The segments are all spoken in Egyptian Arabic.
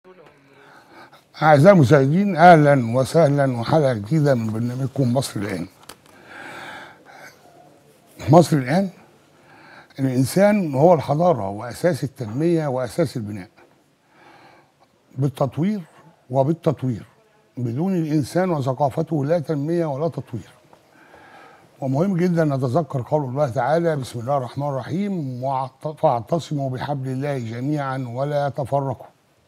أعزائي المشاهدين أهلا وسهلا وحلقة جديدة من برنامجكم مصر الآن. مصر الآن الإنسان هو الحضارة وأساس التنمية وأساس البناء. بالتطوير وبالتطوير بدون الإنسان وثقافته لا تنمية ولا تطوير. ومهم جدا نتذكر قول الله تعالى بسم الله الرحمن الرحيم واعت- واعتصموا بحبل الله جميعا ولا تفرقوا.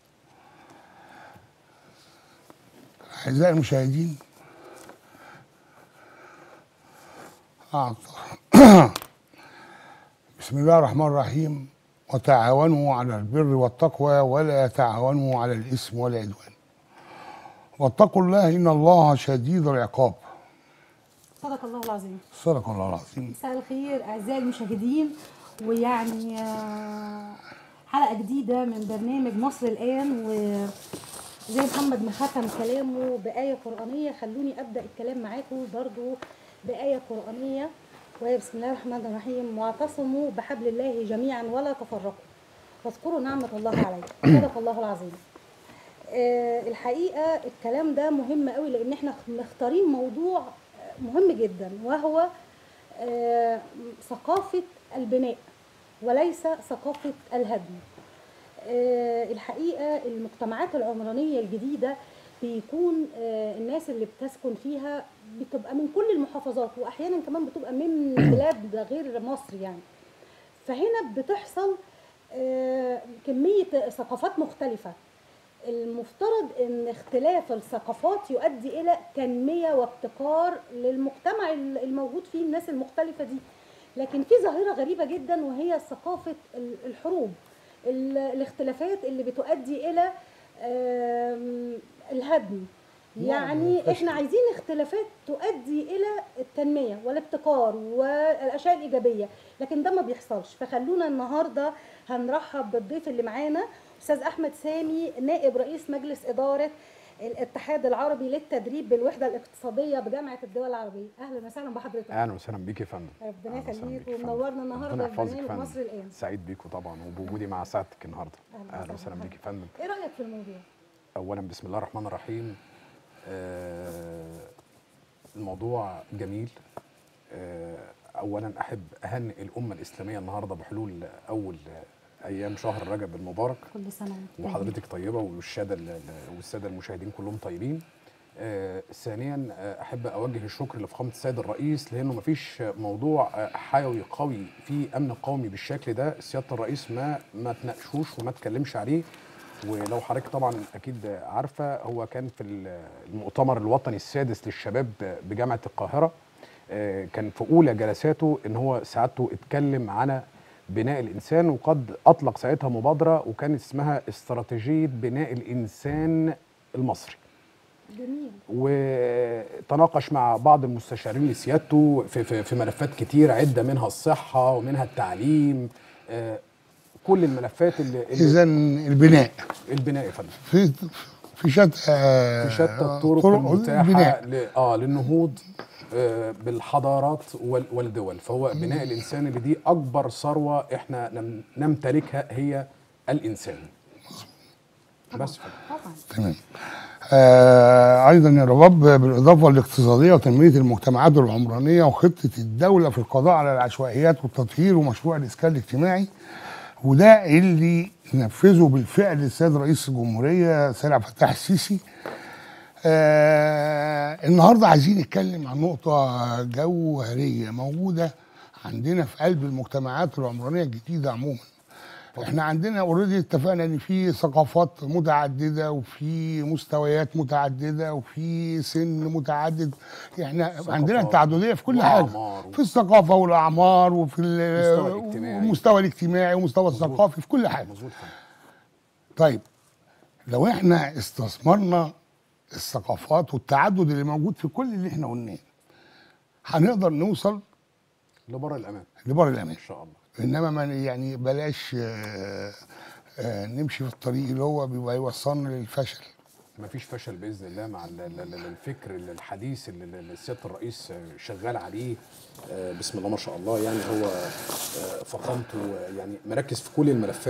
أعزائي المشاهدين أعط- بسم الله الرحمن الرحيم وتعاونوا على البر والتقوى ولا تعاونوا على الإثم والعدوان واتقوا الله إن الله شديد العقاب صدق الله العظيم صدق الله العظيم مساء الخير اعزائي المشاهدين ويعني آه، حلقه جديده من برنامج مصر الان وزي محمد ما ختم كلامه بايه قرانيه خلوني ابدا الكلام معاكم برضو بايه قرانيه وهي بسم الله الرحمن الرحيم واعتصموا بحبل الله جميعا ولا تفرقوا واذكروا نعمه الله عليكم صدق الله العظيم آه، الحقيقه الكلام ده مهم قوي لان احنا مختارين موضوع مهم جدا وهو آه، ثقافه البناء وليس ثقافه الهدم آه، الحقيقه المجتمعات العمرانيه الجديده بيكون آه، الناس اللي بتسكن فيها بتبقى من كل المحافظات واحيانا كمان بتبقى من بلاد غير مصر يعني فهنا بتحصل آه، كميه ثقافات مختلفه المفترض ان اختلاف الثقافات يؤدي الى تنميه وابتكار للمجتمع الموجود فيه الناس المختلفه دي لكن في ظاهره غريبه جدا وهي ثقافه ال- الحروب ال- الاختلافات اللي بتؤدي الى آم، الهدم يعني احنا عايزين اختلافات تؤدي الى التنميه والابتكار والاشياء الايجابيه لكن ده ما بيحصلش فخلونا النهارده هنرحب بالضيف اللي معانا استاذ احمد سامي نائب رئيس مجلس اداره الاتحاد العربي للتدريب بالوحده الاقتصاديه بجامعه الدول العربيه اهلا وسهلا بحضرتك اهلا وسهلا بيك يا فندم ربنا أهلاً وسهلاً يخليك بيك يا فندم. ومنورنا النهارده ربنا في يحفظك يا برنامج فندم. مصر الان سعيد بيكم طبعا وبوجودي مع سعادتك النهارده أهلاً اهلا وسهلاً وسهلا بيك يا فندم ايه رايك في الموضوع اولا بسم الله الرحمن الرحيم آه الموضوع جميل آه اولا احب اهنئ الامه الاسلاميه النهارده بحلول اول ايام شهر رجب المبارك كل سنه وأنت وحضرتك طيبه والشاده ال- ال- والساده المشاهدين كلهم طيبين آه ثانيا آه احب اوجه الشكر لفخامه السيد الرئيس لانه مفيش موضوع آه حيوي قوي في امن قومي بالشكل ده سياده الرئيس ما ما تناقشوش وما تكلمش عليه ولو حضرتك طبعا اكيد عارفه هو كان في ال- المؤتمر الوطني السادس للشباب بجامعه القاهره آه، كان في اولى جلساته ان هو سعادته اتكلم على بناء الانسان وقد اطلق ساعتها مبادره وكانت اسمها استراتيجيه بناء الانسان المصري جميل وتناقش مع بعض المستشارين لسيادته في, في, في ملفات كتير عده منها الصحه ومنها التعليم آه، كل الملفات اللي, اللي إذا البناء البناء يا فندم في في شتى في شتى الطرق المتاحه البناء ل... اه للنهوض آه، بالحضارات وال- والدول فهو بناء الانسان اللي دي اكبر ثروه احنا نم- نمتلكها هي الانسان بس كده. طبعا تمام آه ايضا يا رباب بالاضافه للاقتصاديه وتنميه المجتمعات العمرانيه وخطه الدوله في القضاء على العشوائيات والتطهير ومشروع الاسكان الاجتماعي وده اللي نفذه بالفعل السيد رئيس الجمهوريه سيد عبد الفتاح السيسي آه النهارده عايزين نتكلم عن نقطه جوهريه موجوده عندنا في قلب المجتمعات العمرانيه الجديده عموما احنا عندنا اوريدي اتفقنا ان في ثقافات متعدده وفي مستويات متعدده وفي سن متعدد احنا ثقافات عندنا التعدديه في كل حاجه وأعمار و- في الثقافه والاعمار وفي ال- المستوى الاجتماعي. والمستوى الاجتماعي والمستوى مظبوط. الثقافي في كل حاجه مظبوط فندم. طيب لو احنا استثمرنا الثقافات والتعدد اللي موجود في كل اللي احنا قلناه هنقدر نوصل لبر الامان لبر الامان ان شاء الله انما ما يعني بلاش آه، آه، نمشي في الطريق اللي هو بيبقى يوصلنا للفشل مفيش فشل باذن الله مع ال- ال- ال- الفكر الحديث اللي اللي سياده الرئيس شغال عليه آه، بسم الله ما شاء الله يعني هو آه، فخامته يعني مركز في كل الملفات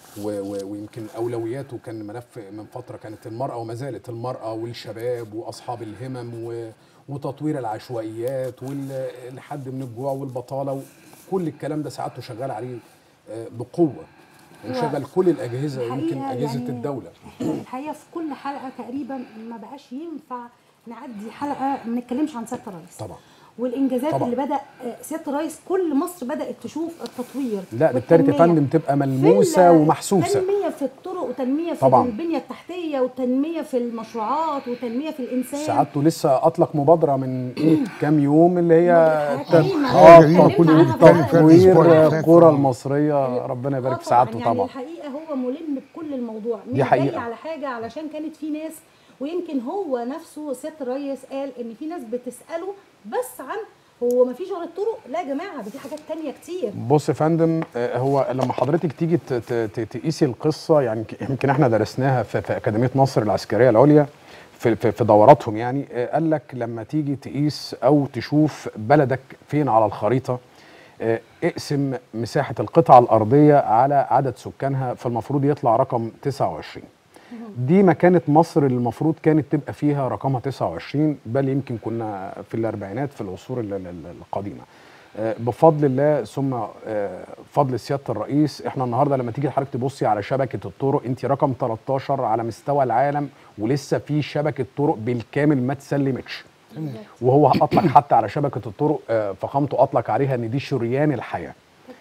و- و- ويمكن اولوياته كان ملف من فتره كانت المراه وما زالت المراه والشباب واصحاب الهمم و- وتطوير العشوائيات والحد من الجوع والبطاله وكل الكلام ده سعادته شغال عليه آه، بقوه وشغل كل الاجهزه يمكن الحقيقة اجهزه يعني الدوله الحقيقه في كل حلقه تقريبا ما بقاش ينفع نعدي حلقه ما نتكلمش عن سياده الرئيس طبعا والانجازات طبعا. اللي بدا آه، سياده الرئيس كل مصر بدات تشوف التطوير لا بالتالي يا والتنمية. فندم تبقى في ملموسه ال- ومحسوسه تنميه في الطرق وتنميه في طبعاً. البنيه التحتيه وتنميه في المشروعات وتنميه في الانسان سعادته لسه اطلق مبادره من إيه كام يوم اللي هي حاجة قديمة. اه اتكلمنا تطوير عنها في الحلقة تطوير الأسبوع اللي فات. القرى المصريه ربنا آه يبارك في طبعاً، سعادته يعني طبعا الحقيقه هو ملم بكل الموضوع مش دي حقيقة. جاي على حاجه علشان كانت في ناس ويمكن هو نفسه سياده الرئيس قال ان في ناس بتساله بس عن هو ما فيش غير الطرق لا يا جماعه ده في حاجات تانية كتير بص يا فندم آه، هو لما حضرتك تيجي ت- ت- ت- تقيسي القصه يعني ك- يمكن احنا درسناها في, في اكاديميه مصر العسكريه العليا في, في, في دوراتهم يعني آه، قال لك لما تيجي تقيس او تشوف بلدك فين على الخريطه آه، اقسم مساحه القطعه الارضيه على عدد سكانها فالمفروض يطلع رقم 29 دي مكانة مصر اللي المفروض كانت تبقى فيها رقمها 29 بل يمكن كنا في الأربعينات في العصور ال- ال- القديمة آه، بفضل الله ثم آه، فضل سيادة الرئيس احنا النهارده لما تيجي حضرتك تبصي على شبكة الطرق انت رقم 13 على مستوى العالم ولسه في شبكة طرق بالكامل ما تسلمتش وهو اطلق حتى على شبكة الطرق آه، فخامته اطلق عليها ان دي شريان الحياة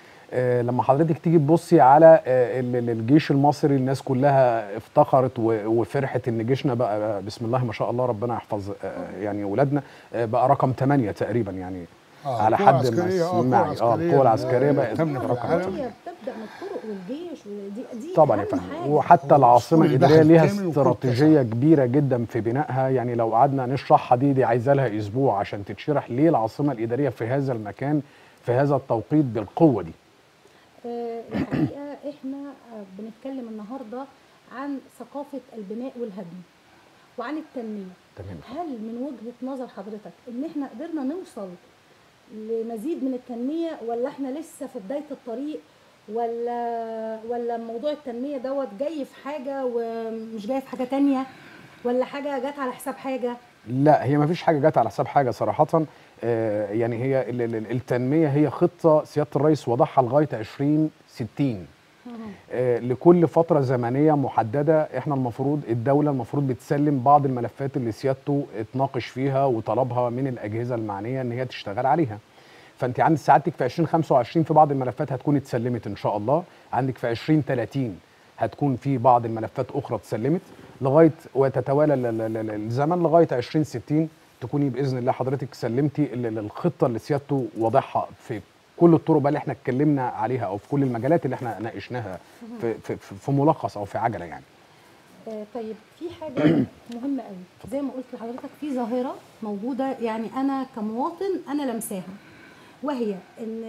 آه، لما حضرتك تيجي تبصي على آه، ال- ال- الجيش المصري الناس كلها افتخرت و- وفرحت ان جيشنا بقى بسم الله ما شاء الله ربنا يحفظ آه، يعني ولادنا آه، بقى رقم 8 تقريبا يعني آه، على القوى حد ما العسكرية، آه، اسمعي القوى اه العسكرية القوى العسكريه ال- بقت تمنى في رقم العالم. 8 هي بتبدا من الطرق والجيش ودي دي طبعا يا أهم فندم حاجة. وحتى العاصمه السوري الاداريه دخل ليها كامل وكل استراتيجيه كبيره جدا في بنائها يعني لو قعدنا نشرحها دي دي عايزه لها اسبوع عشان تتشرح ليه العاصمه الاداريه في هذا المكان في هذا التوقيت بالقوه دي آه، الحقيقه احنا آه، بنتكلم النهارده عن ثقافه البناء والهدم وعن التنميه تمام هل من وجهه نظر حضرتك ان احنا قدرنا نوصل لمزيد من التنميه ولا احنا لسه في بدايه الطريق ولا ولا موضوع التنميه دوت جاي في حاجه ومش جاي في حاجه تانية ولا حاجه جت على حساب حاجه لا هي ما فيش حاجه جت على حساب حاجه صراحه آه، يعني هي ال- ال- التنميه هي خطه سياده الرئيس وضعها لغايه 2060 آه، لكل فتره زمنيه محدده احنا المفروض الدوله المفروض بتسلم بعض الملفات اللي سيادته اتناقش فيها وطلبها من الاجهزه المعنيه ان هي تشتغل عليها فانت عندك سعادتك في 2025 في بعض الملفات هتكون اتسلمت ان شاء الله عندك في 2030 هتكون في بعض الملفات اخرى اتسلمت لغايه وتتوالى ال- ال- ال- الزمن لغايه 2060 تكوني باذن الله حضرتك سلمتي ال- ال- الخطه اللي سيادته واضحها في كل الطرق بقى اللي احنا اتكلمنا عليها او في كل المجالات اللي احنا ناقشناها في, في, في في ملخص او في عجله يعني آه، طيب في حاجة مهمة قوي زي ما قلت لحضرتك في ظاهرة موجودة يعني أنا كمواطن أنا لمساها وهي إن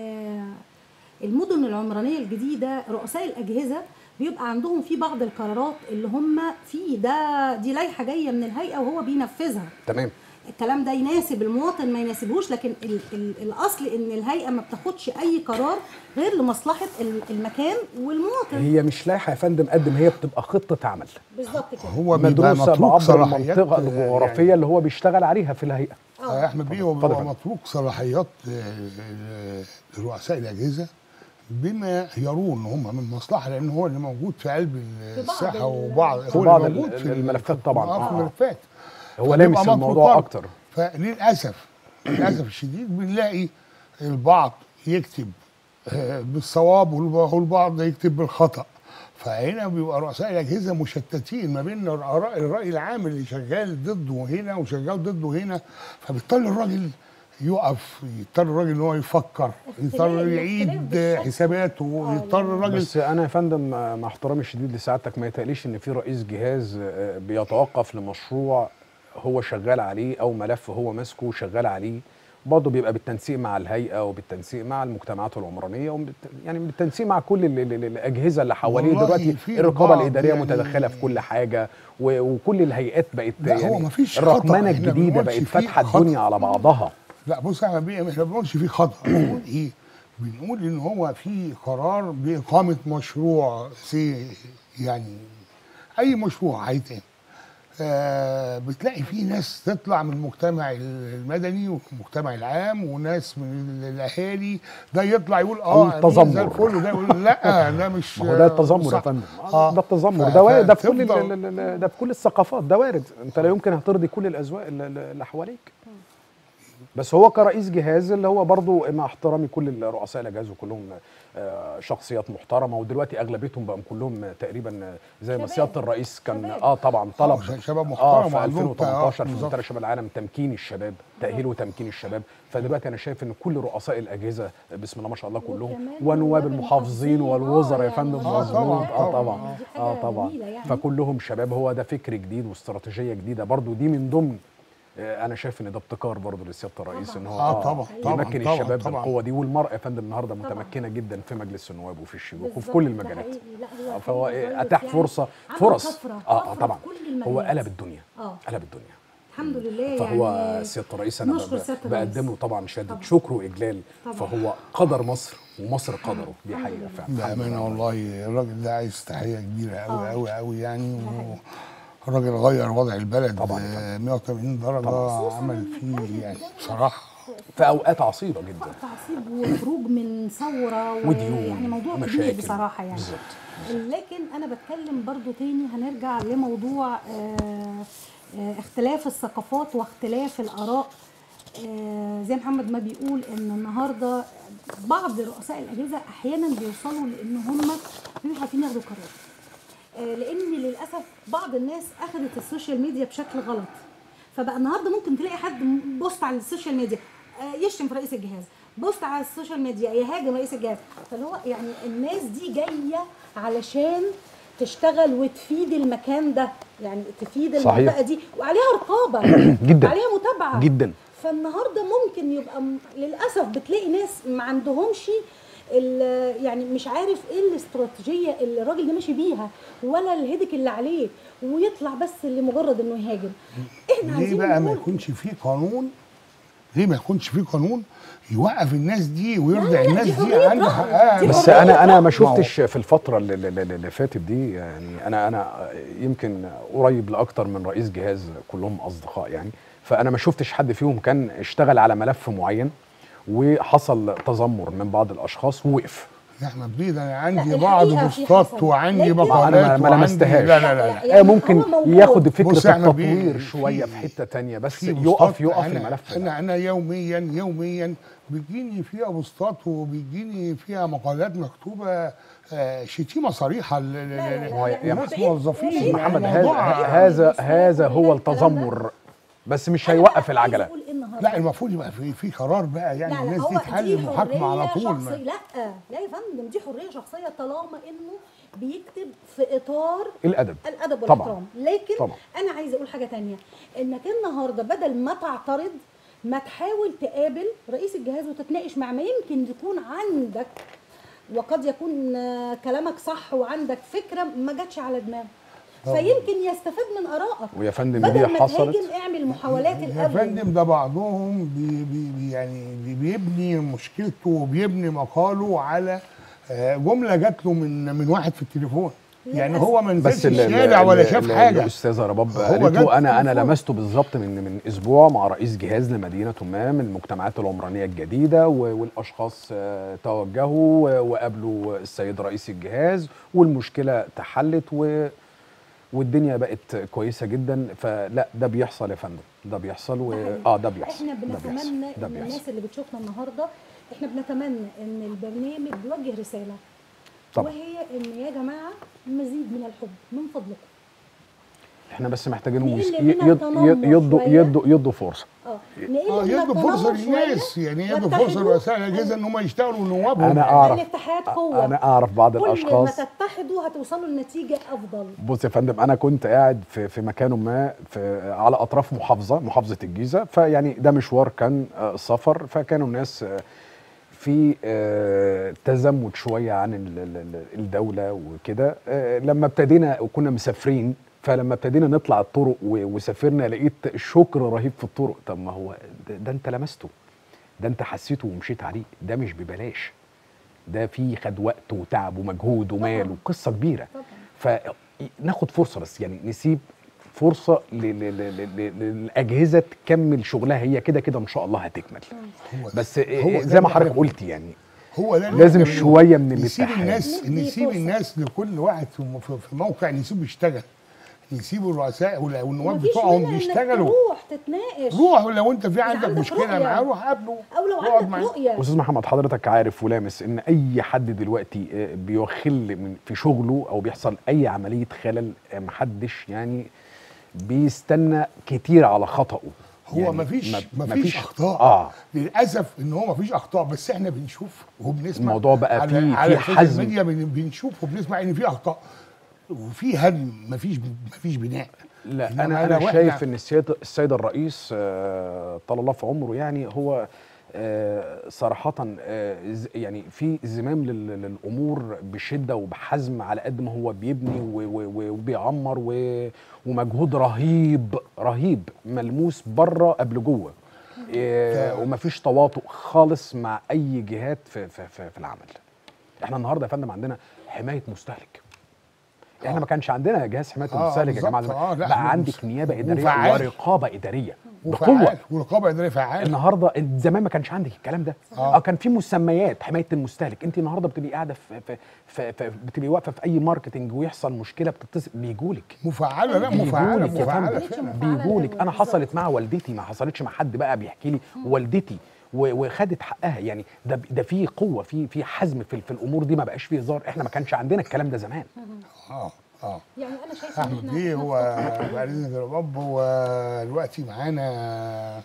آه، المدن العمرانية الجديدة رؤساء الأجهزة بيبقى عندهم في بعض القرارات اللي هم في ده دي لائحة جاية من الهيئة وهو بينفذها تمام الكلام ده يناسب المواطن ما يناسبهوش لكن ال ال الاصل ان الهيئه ما بتاخدش اي قرار غير لمصلحه ال- المكان والمواطن هي مش لايحه يا فندم قد ما هي بتبقى خطه عمل بالظبط كده هو بيبقى مدروسه متروك بعبر صلاحيات المنطقه آه، الجغرافيه اللي هو بيشتغل عليها في الهيئه آه، احمد بيه هو اتفضل يا بيبقى فندم. متروك صلاحيات آه، آه، رؤساء الاجهزه بما يرون هم من مصلحه لان هو اللي موجود في قلب في بعض الساحه ال- وبعض في هو بعض اللي موجود ال- في الملفات طبعاً. آه، في آه. الملفات هو فبيبقى لامس متروك الموضوع برضه. اكتر فللاسف للاسف الشديد بنلاقي البعض يكتب آه، بالصواب والب- والبعض يكتب بالخطا فهنا بيبقى رؤساء الاجهزه مشتتين ما بين الراي الراي العام اللي شغال ضده هنا وشغال ضده هنا فبيضطر الراجل يقف يضطر الراجل ان هو يفكر يضطر اختلاف- يعيد اختلاف بالشكل. حساباته آه، يضطر يعني الراجل بس انا يا فندم آه، مع احترامي الشديد لسعادتك ما يتقليش ان في رئيس جهاز آه، بيتوقف لمشروع هو شغال عليه او ملف هو ماسكه وشغال عليه برضه بيبقى بالتنسيق مع الهيئه وبالتنسيق مع المجتمعات العمرانيه وبالت... يعني بالتنسيق مع كل ال- ال- ال- الاجهزه اللي حواليه والله دلوقتي في الرقابه البعض الاداريه يعني- متدخله في كل حاجه و... وكل الهيئات بقت لا، هو يعني مفيش الرقمنه خطأ، إحنا الجديده بنقولش بقت فيه فاتحه خطأ. الدنيا على بعضها لا بص يا عم بيه احنا ما بنقولش فيه خطا بنقول ايه بنقول ان هو في قرار باقامه مشروع سي يعني اي مشروع هيتم آه بتلاقي في ناس تطلع من المجتمع المدني والمجتمع العام وناس من الاهالي ده يطلع يقول اه التذمر. دي زي الفل وده يقول لا ده مش ما هو ده التذمر صح. يا فندم آه. ده التذمر ف- ده وارد ده في كل فتفضل- ال- ال- ال- ده في كل الثقافات ده وارد انت لا يمكن هترضي كل الاذواق اللي- اللي حواليك بس هو كرئيس جهاز اللي هو برضو مع احترامي كل الرؤساء الاجهزه وكلهم آه، شخصيات محترمه ودلوقتي اغلبيتهم بقوا كلهم تقريبا زي ما شباب. سياده الرئيس كان شباب. اه طبعا طلب آه، شباب اه محترم في وعندهم 2018 في بالظبط. منتدى شباب العالم تمكين الشباب تاهيل وتمكين الشباب فدلوقتي انا شايف ان كل رؤساء الاجهزه بسم الله ما شاء الله كلهم وكمان ونواب نواب المحافظين المحافظين. والوزراء آه، يا فندم يعني آه، مظبوط طبعاً، اه طبعاً. طبعا دي حاجة اه طبعا جميلة يعني. فكلهم شباب هو ده فكر جديد واستراتيجيه جديده برضو دي من ضمن آه، انا شايف ان ده ابتكار برضه لسياده الرئيس ان هو آه، طبعاً، طبعاً، يمكن طبعاً، الشباب طبعاً. بالقوه دي والمراه يا فندم النهارده طبعاً. متمكنه جدا في مجلس النواب وفي الشيوخ وفي بالظبط، كل ده المجالات حقيقي. لا، هو آه، فهو حقيقي إيه، مغير اتاح يعني. فرصه عمل فرص طفرة، اه طفرة آه، طبعا في كل هو المجالات. قلب الدنيا اه قلب الدنيا الحمد لله فهو يعني سياده الرئيس انا نشكر ب- سيادة الرئيس. بقدم له طبعا شهاده طبعاً. شكر واجلال طبعاً. فهو قدر مصر ومصر قدره دي الحمد حقيقه لله. فعلا الحمد بأمانة لله. والله الراجل ده عايز تحية كبيرة أوي آه. أوي أوي يعني ده حقيقي. الراجل غير وضع البلد طبعاً. آه، 180 درجة خصوصاً عمل إن فيه كان يعني الدنيا بصراحة في اوقات عصيبه جدا تعصيب وخروج من ثوره و- وديون يعني موضوع كبير ومشاكل. بصراحه يعني بالظبط. لكن انا بتكلم برضو تاني هنرجع لموضوع آه، آه، اختلاف الثقافات واختلاف الاراء آه، زي محمد ما بيقول ان النهارده بعض رؤساء الاجهزه احيانا بيوصلوا لان هم مش عارفين ياخدوا قرار آه، لان للاسف بعض الناس اخذت السوشيال ميديا بشكل غلط فبقى النهارده ممكن تلاقي حد بوست على السوشيال ميديا آه، يشتم في رئيس الجهاز بوست على السوشيال ميديا يهاجم رئيس الجهاز فاللي هو يعني الناس دي جايه علشان تشتغل وتفيد المكان ده يعني تفيد صحيح. المنطقه دي وعليها رقابه جداً. عليها متابعه جدا فالنهارده ممكن يبقى م- للاسف بتلاقي ناس ما عندهمش ال- يعني مش عارف ايه الاستراتيجيه اللي الراجل ده ماشي بيها ولا الهدك اللي عليه ويطلع بس لمجرد انه يهاجم احنا ليه عايزين بقى ما نقول يكونش فيه قانون ليه ما يكونش فيه قانون يوقف الناس دي ويرضع لا، لا، الناس دي دي حرية عندها رأي. حقها دي بس حرية انا انا ما رأي. شفتش في الفتره اللي, اللي, اللي فاتت دي يعني انا انا يمكن قريب لاكتر من رئيس جهاز كلهم اصدقاء يعني فانا ما شفتش حد فيهم كان اشتغل على ملف معين وحصل تذمر من بعض الاشخاص ووقف يا احمد بيه ده انا عندي لا، بعض الحقيقة في بوستات حصل. وعندي لكن- مقالات أنا ما- ما وعندي- لمستهاش. لا لا لا, لا. لا، آه يعني ممكن هو موجود. ياخد بص فكره احنا بيه- التطوير في- شويه في حته تانية بس في يقف بوستات يقف أنا الملف ده انا انا يوميا يوميا بيجيني فيها بوستات وبيجيني فيها مقالات مكتوبه آه، شتيمه صريحه ل- ل- لا، لا، ل- لا، هو لا، يا الناس بعيد- موظفين بعيد- يعني محمد هذا الموضوع- هذا هذا هو التذمر بس مش هيوقف العجله عايز أقول إيه النهاردة؟ لا المفروض يبقى في في قرار بقى يعني لا لا الناس هو دي تحل محاكمه على طول شخصية ما- لا لا يا فندم دي حريه شخصيه طالما انه بيكتب في اطار الادب الادب طبعاً. والاحترام لكن طبعاً. انا عايزه اقول حاجه تانية انك النهارده بدل ما تعترض ما تحاول تقابل رئيس الجهاز وتتناقش معاه ما يمكن يكون عندك وقد يكون آه، كلامك صح وعندك فكره ما جاتش على دماغه فيمكن يستفاد من ارائك ويا فندم دي بدل ما حصلت تهاجم اعمل محاولات يا الاول فندم ده بعضهم بي بي بي يعني بي بيبني مشكلته وبيبني مقاله على آه، جمله جات له من من واحد في التليفون يعني للأسف. هو ما نزلش بس ال- الشارع ال- ولا ال- شاف ال- حاجه الاستاذه رباب هو قالته جاب انا انا تليفون. لمسته بالظبط من من اسبوع مع رئيس جهاز لمدينه ما من المجتمعات العمرانيه الجديده و- والاشخاص آه، توجهوا و- وقابلوا السيد رئيس الجهاز والمشكله تحلت و والدنيا بقت كويسه جدا فلا ده بيحصل يا فندم ده بيحصل و... ده حقيقي. اه ده بيحصل احنا ده بيحصل بنتمنى ده ان بيحصل الناس اللي بتشوفنا النهارده احنا بنتمنى ان البرنامج بيوجه رساله طبعا وهي ان يا جماعه مزيد من الحب من فضلكم احنا بس محتاجينهم نقل يس- من يد- يد- التنمر يدوا شوية. يدوا يدوا فرصه اه اه نقل من يدوا فرصه التنمر شوية للناس يعني يدوا واتحدوا. فرصه لرؤساء الاجهزه ان هم يشتغلوا نوابهم انا يعني. اعرف الاتحاد قوه انا اعرف بعض كل الاشخاص ما تتحدوا هتوصلوا لنتيجه افضل بص يا فندم انا كنت قاعد في في مكان ما في على اطراف محافظه محافظه الجيزه فيعني ده مشوار كان آه، سفر فكانوا الناس آه، في آه، تزمت شويه عن ال- ال- ال- الدوله وكده آه، لما ابتدينا وكنا مسافرين فلما ابتدينا نطلع الطرق و- وسافرنا لقيت شكر رهيب في الطرق طب ما هو ده, ده انت لمسته ده انت حسيته ومشيت عليه ده مش ببلاش ده فيه خد وقت وتعب ومجهود ومال طبعاً. وقصه كبيره طبعا فناخد فرصه بس يعني نسيب فرصه ل- ل- ل- ل- ل- للاجهزه تكمل شغلها هي كده كده ان شاء الله هتكمل هو بس هو ده زي ما اللي حضرتك إحنا- قلت يعني هو ده اللي لازم إحنا شويه من نسيب الاتحاد الناس ندي نسيب فرصة. الناس لكل واحد في م- في في موقع نسيبه يشتغل نسيب الرؤساء وال- والنواب مفيش بتوعهم مانع إنك يشتغلوا تروح تتناقش روح لو انت في عندك عندك مشكله رؤية. معاه روح قابله او لو اقعد عندك معاه. رؤيه استاذ محمد حضرتك عارف ولامس ان اي حد دلوقتي آه، بيخل من في شغله او بيحصل اي عمليه خلل آه، محدش يعني بيستنى كتير على خطأه هو يعني مفيش ما- مفيش اخطاء اه للاسف ان هو مفيش اخطاء بس احنا بنشوف وبنسمع الموضوع بقى على فيه- على فيه السوشيال حزم. ميديا بن- بنشوف وبنسمع ان في اخطاء وفي هدم مفيش مفيش بناء لا إنما انا لو انا إحنا- شايف ان السيد السيد الرئيس آه، طال الله في عمره يعني هو آه، صراحة آه، ز- يعني في زمام لل- للأمور بشدة وبحزم على قد ما هو بيبني و- و- و- وبيعمر و- ومجهود رهيب رهيب ملموس بره قبل جوه آه، ومفيش تواطؤ خالص مع أي جهات في, في, في, في العمل احنا النهارده يا فندم عندنا حماية مستهلك احنا آه. ما كانش عندنا جهاز حمايه آه، المستهلك يا جماعه بالظبط. آه، لا، بقى إحنا عندك مس- نيابه اداريه وفعال. ورقابه اداريه وفعال بقوه ورقابه اداريه فعال النهارده زمان ما كانش عندك الكلام ده آه. اه كان في مسميات حمايه المستهلك انت النهارده بتبقي قاعده في, في, في, في بتبقي واقفه في اي ماركتنج ويحصل مشكله بتتصل بيجولك مفعله لا مفعله بيجولك يا مفعله فندم فعلا. مفعلة بيجولك انا بالظبط. حصلت مع والدتي ما حصلتش مع حد بقى بيحكي لي والدتي و- وخدت حقها يعني ده ده في قوه في في حزم في, في الامور دي ما بقاش فيه هزار احنا ما كانش عندنا الكلام ده زمان اه اه يعني انا شايفه ان احمد احنا بيه إحنا هو في فترة- بعد اذنك يا رب هو دلوقتي معانا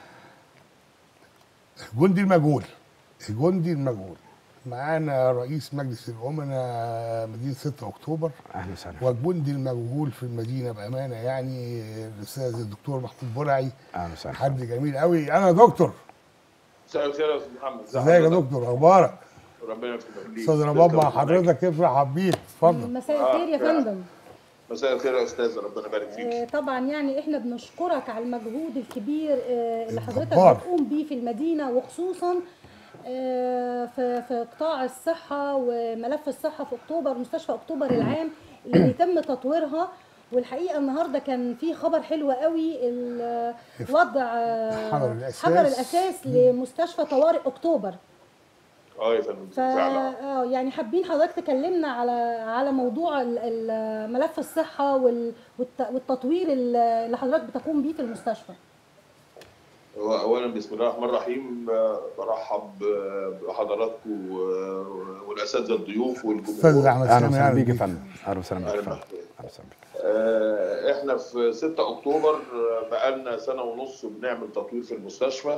الجندي المجهول الجندي المجهول معانا رئيس مجلس الامناء مدينه 6 اكتوبر اهلا وسهلا والجندي المجهول في المدينه بامانه يعني الاستاذ الدكتور محمود برعي اهلا وسهلا حد جميل قوي انا دكتور مساء الخير يا استاذ محمد ازي ازيك يا حضرتك؟ دكتور اخبارك ربنا يخليك استاذ رباب مع حضرتك كيف حبيت اتفضل مساء الخير يا آه. فندم مساء الخير يا استاذ ربنا يبارك فيك آه، طبعا يعني احنا بنشكرك على المجهود الكبير آه، اللي حضرتك الجبار. بتقوم بيه في المدينه وخصوصا آه، في في قطاع الصحه وملف الصحه في اكتوبر مستشفى اكتوبر العام اللي بيتم تطويرها والحقيقه النهارده كان في خبر حلو قوي ال- وضع آه، حجر الأساس. حجر الاساس لمستشفى طوارئ اكتوبر اه يا فندم ف فعلا اه يعني حابين حضرتك تكلمنا على على موضوع ال- ال- ملف الصحه وال- والت- والتطوير ال- اللي حضرتك بتقوم بيه في المستشفى. هو اولا بسم الله الرحمن الرحيم آه، برحب آه، بحضراتكم و- والاساتذه الضيوف استاذ والجمهور احمد اهلا سامي وسهلا أهلا بيك يا بيك. فندم اهلا وسهلا بيك يا أهلا فندم بحضرتك. اهلا وسهلا بيك آه، احنا في 6 اكتوبر آه، بقالنا سنه ونص بنعمل تطوير في المستشفى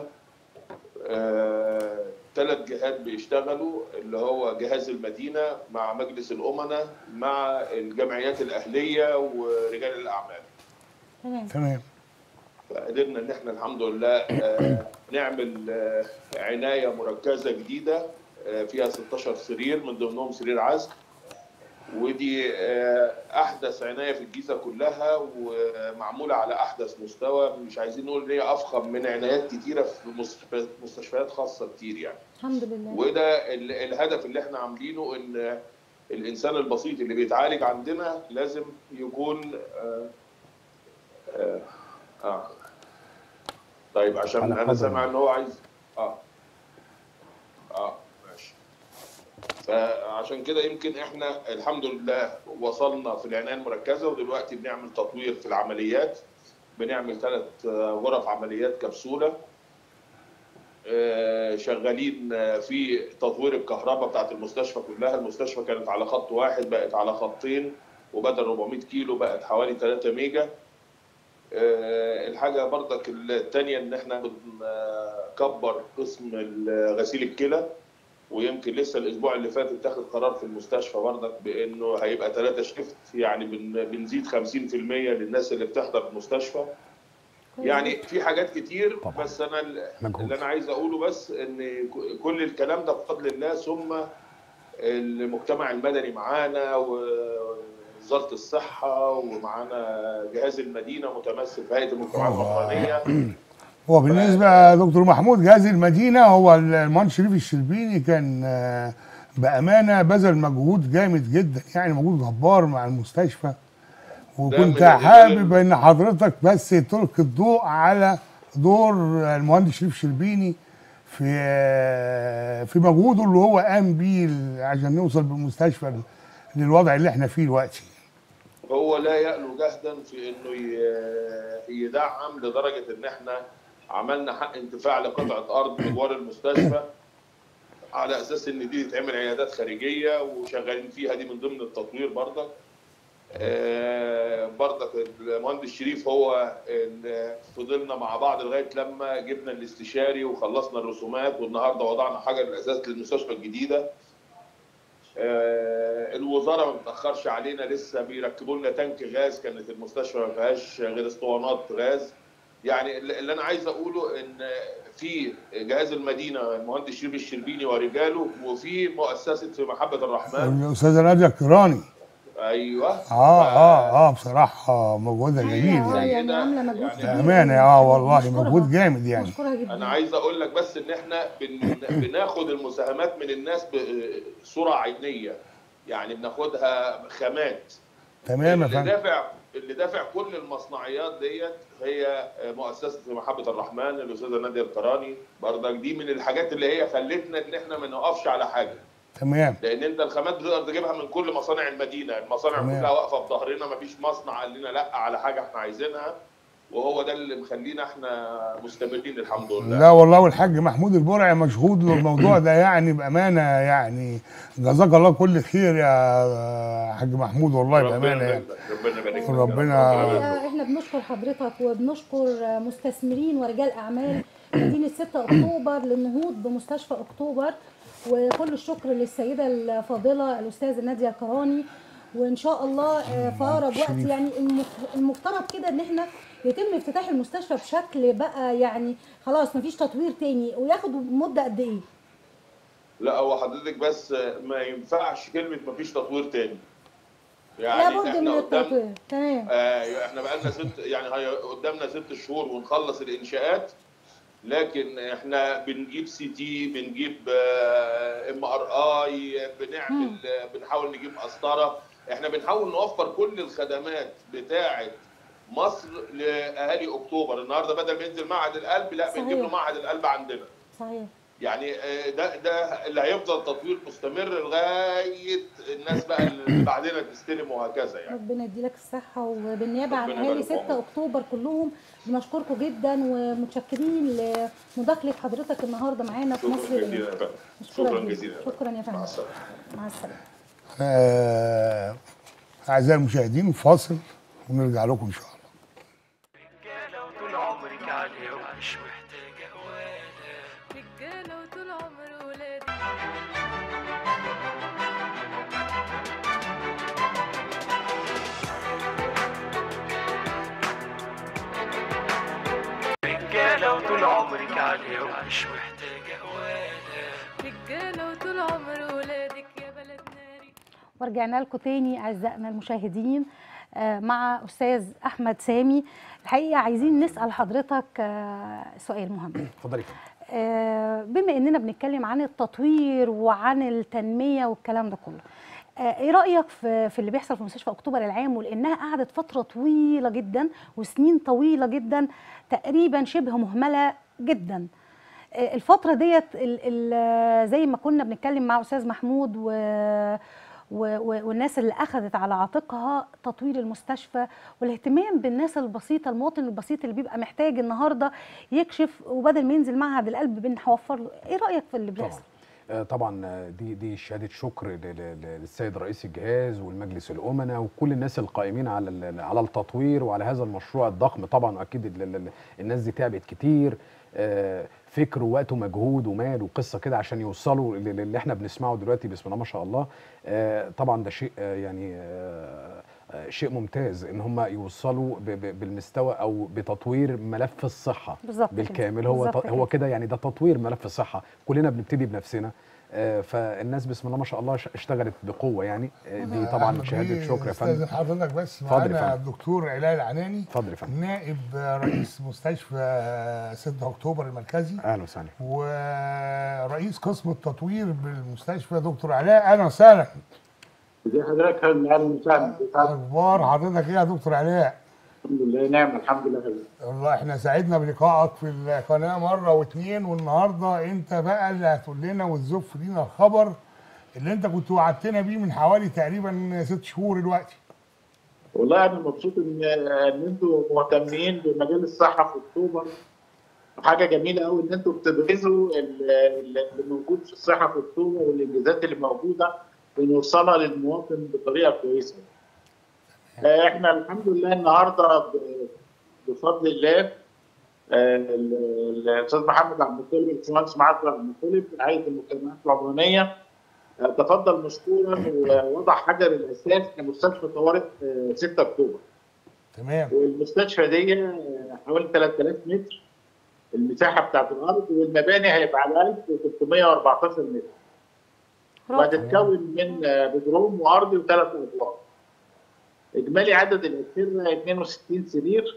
ثلاث جهات بيشتغلوا اللي هو جهاز المدينه مع مجلس الامناء مع الجمعيات الاهليه ورجال الاعمال تمام. تمام فقدرنا ان احنا الحمد لله آه، نعمل آه، عنايه مركزه جديده آه، فيها 16 سرير من ضمنهم سرير عزل ودي آه، احدث عنايه في الجيزه كلها ومعموله على احدث مستوى مش عايزين نقول ان هي افخم من عنايات كتيره في مستشفيات- مستشفيات خاصه كتير يعني الحمد لله. وده ال- الهدف اللي احنا عاملينه ان الانسان البسيط اللي بيتعالج عندنا لازم يكون آه آه, آه. طيب عشان على انا قدر سامع ان هو عايز اه اه ماشي فعشان كده يمكن احنا الحمد لله وصلنا في العنايه المركزه ودلوقتي بنعمل تطوير في العمليات بنعمل ثلاث غرف عمليات كبسوله آه، شغالين آه، في تطوير الكهرباء بتاعت المستشفى كلها المستشفى كانت على خط واحد بقت على خطين وبدل 400 كيلو بقت حوالي 3 ميجا آه، الحاجة برضك التانية ان احنا بنكبر قسم غسيل الكلى ويمكن لسه الاسبوع اللي فات اتخذ قرار في المستشفى برضك بانه هيبقى ثلاثة شيفت يعني بن- بنزيد 50% للناس اللي بتحضر المستشفى يعني في حاجات كتير طبعاً. بس انا ال- مجهود. اللي انا عايز اقوله بس ان ك- كل الكلام ده بفضل الله ثم المجتمع المدني معانا ووزاره الصحه ومعانا جهاز المدينه متمثل في هيئه المجتمعات العمرانيه هو بالنسبه يا دكتور محمود جهاز المدينه هو المهندس شريف الشربيني كان آه، بامانه بذل مجهود جامد جدا يعني مجهود جبار مع المستشفى وكنت من حابب ان حضرتك بس تلقي الضوء على دور المهندس شريف شربيني في في مجهوده اللي هو قام بيه عشان نوصل بالمستشفى للوضع اللي احنا فيه دلوقتي هو لا يألو جهدا في انه ي- يدعم لدرجه ان احنا عملنا حق انتفاع لقطعه ارض بجوار المستشفى على اساس ان دي تتعمل عيادات خارجيه وشغالين فيها دي من ضمن التطوير برضك آه، برضك المهندس شريف هو اللي فضلنا مع بعض لغايه لما جبنا الاستشاري وخلصنا الرسومات والنهارده وضعنا حجر الاساس للمستشفى الجديده آه، الوزاره ما بتاخرش علينا لسه بيركبوا لنا تانك غاز كانت المستشفى ما فيهاش غير اسطوانات غاز يعني اللي اللي انا عايز اقوله ان في جهاز المدينه المهندس شريف الشربيني ورجاله وفي مؤسسه في محبه الرحمن الاستاذه ناديه الكراني ايوه اه اه اه بصراحه مجهودها جميل آه، يعني يعني عامله مجهود كبير بامانه أوي. اه والله بشكرها. مجهود جامد يعني بشكرها جدا انا عايز اقول لك بس ان احنا بن... بناخد المساهمات من الناس بصوره عينيه يعني بناخدها خامات تمام يا اللي فندم دافع اللي دافع كل المصنعيات ديت هي مؤسسه محبه الرحمن الاستاذه ناديه القراني برضك دي من الحاجات اللي هي خلتنا ان احنا ما نقفش على حاجه تمام لان انت الخامات بتقدر تجيبها من كل مصانع المدينه المصانع تمام. كلها واقفه في ظهرنا ما فيش مصنع قال لنا لا على حاجه احنا عايزينها وهو ده اللي مخلينا احنا مستمرين الحمد لله لا والله والحاج محمود البرعي مشهود له الموضوع ده يعني بامانه يعني جزاك الله كل خير يا حاج محمود والله بامانه يعني ربنا يبارك لك. ربنا- الحقيقة احنا بنشكر حضرتك وبنشكر مستثمرين ورجال اعمال مدينه 6 اكتوبر للنهوض بمستشفى اكتوبر وكل الشكر للسيده الفاضله الاستاذه ناديه الكراني وان شاء الله آه، في اقرب وقت يعني المف- المفترض كده ان احنا يتم افتتاح المستشفى بشكل بقى يعني خلاص مفيش تطوير تاني وياخد مده قد ايه؟ لا هو حضرتك بس ما ينفعش كلمه ما فيش تطوير تاني يعني لابد احنا من قدام التطوير تمام آه احنا بقالنا ست يعني هي قدامنا ست شهور ونخلص الانشاءات لكن احنا بنجيب سي تي بنجيب ام ار اي بنعمل آه، بنحاول نجيب قسطره احنا بنحاول نوفر كل الخدمات بتاعه مصر لاهالي اكتوبر النهارده بدل ما ينزل معهد القلب لا صحيح. بنجيب له معهد القلب عندنا صحيح يعني آه، ده ده اللي هيفضل تطوير مستمر لغايه الناس بقى اللي بعدنا تستلم وهكذا يعني ربنا يديلك الصحة وبالنيابة عن ربنا أهالي يبارك 6 فيك. أكتوبر كلهم بنشكركم جدا ومتشكرين لمداخلة حضرتك النهاردة معانا في مصر شكرا جزيلا يا فندم شكرا جزيلا يا فندم. شكرا يا فندم مع السلامه مع السلامة آه، اعزائي المشاهدين فاصل ونرجع لكم ان شاء الله رجالة وطول عمرك عليه ومش محتاجة ولا رجالة وطول عمر ولادي رجالة وطول عمرك عليه ومش محتاجة ولا رجالة وطول عمر ولادك يا بلد ناري ورجعنا لكم تاني أعزائنا المشاهدين آه، مع أستاذ أحمد سامي الحقيقة عايزين نسأل حضرتك آه، سؤال مهم اتفضلي آه، بما اننا بنتكلم عن التطوير وعن التنميه والكلام ده كله آه، ايه رايك في في اللي بيحصل في مستشفى اكتوبر العام ولانها قعدت فتره طويله جدا وسنين طويله جدا تقريبا شبه مهمله جدا آه، الفتره ديت ال- ال- زي ما كنا بنتكلم مع استاذ محمود و و- و- والناس اللي اخذت على عاتقها تطوير المستشفى والاهتمام بالناس البسيطه المواطن البسيط اللي بيبقى محتاج النهارده يكشف وبدل ما ينزل معهد القلب بنوفر له ايه رايك في اللي طبعا بيحصل آه، طبعا آه، دي دي شهاده شكر ل- ل- ل- للسيد رئيس الجهاز والمجلس الامناء وكل الناس القائمين على ال- على التطوير وعلى هذا المشروع الضخم طبعا اكيد ال- ال- ال- الناس دي تعبت كتير آه، فكر ووقت ومجهود ومال وقصه كده عشان يوصلوا لل- للي احنا بنسمعه دلوقتي بسم الله ما شاء الله آه، طبعا ده شيء آه، يعني آه، آه، شيء ممتاز ان هم يوصلوا ب- ب- بالمستوى او بتطوير ملف الصحه بالظبط كده. بالكامل هو بالظبط ط- هو كده. كده يعني ده تطوير ملف الصحه كلنا بنبتدي بنفسنا آه، فالناس بسم الله ما شاء الله ش- اشتغلت بقوه يعني آه، دي طبعا شهاده شكر يا فندم استاذن حضرتك بس اتفضل يا معانا فندم. الدكتور علاء العناني اتفضل يا فندم نائب رئيس مستشفى 6 اكتوبر المركزي اهلا وسهلا ورئيس قسم التطوير بالمستشفى دكتور علاء اهلا وسهلا ازي حضرتك يا اهلا وسهلا اخبار حضرتك ايه يا دكتور علاء الحمد لله نعم الحمد لله حبيبي. والله احنا سعدنا بلقائك في القناه مره واتنين والنهارده انت بقى اللي هتقول لنا وتزف لينا الخبر اللي انت كنت وعدتنا بيه من حوالي تقريبا ست شهور دلوقتي والله انا مبسوط ان ان انتوا مهتمين بمجال الصحه في اكتوبر حاجه جميله قوي ان انتوا بتبرزوا ال- ال- اللي موجود في الصحه في اكتوبر والانجازات اللي موجوده ونوصلها للمواطن بطريقه كويسه. آه، احنا الحمد لله النهارده ب- بفضل الله آه، ال- الاستاذ محمد عبد المطلب الباشمهندس معاذ عبد المطلب هيئه المجتمعات العمرانيه آه، تفضل مشكورا ووضع حجر الاساس لمستشفى طوارئ آه، 6 اكتوبر. تمام والمستشفى دي آه، حوالي 3000 متر المساحه بتاعت الارض والمباني هيبقى على 1314 متر رائع. وهتتكون من آه، بدروم وارضي وثلاث ادوار. اجمالي عدد الاسره 62 سرير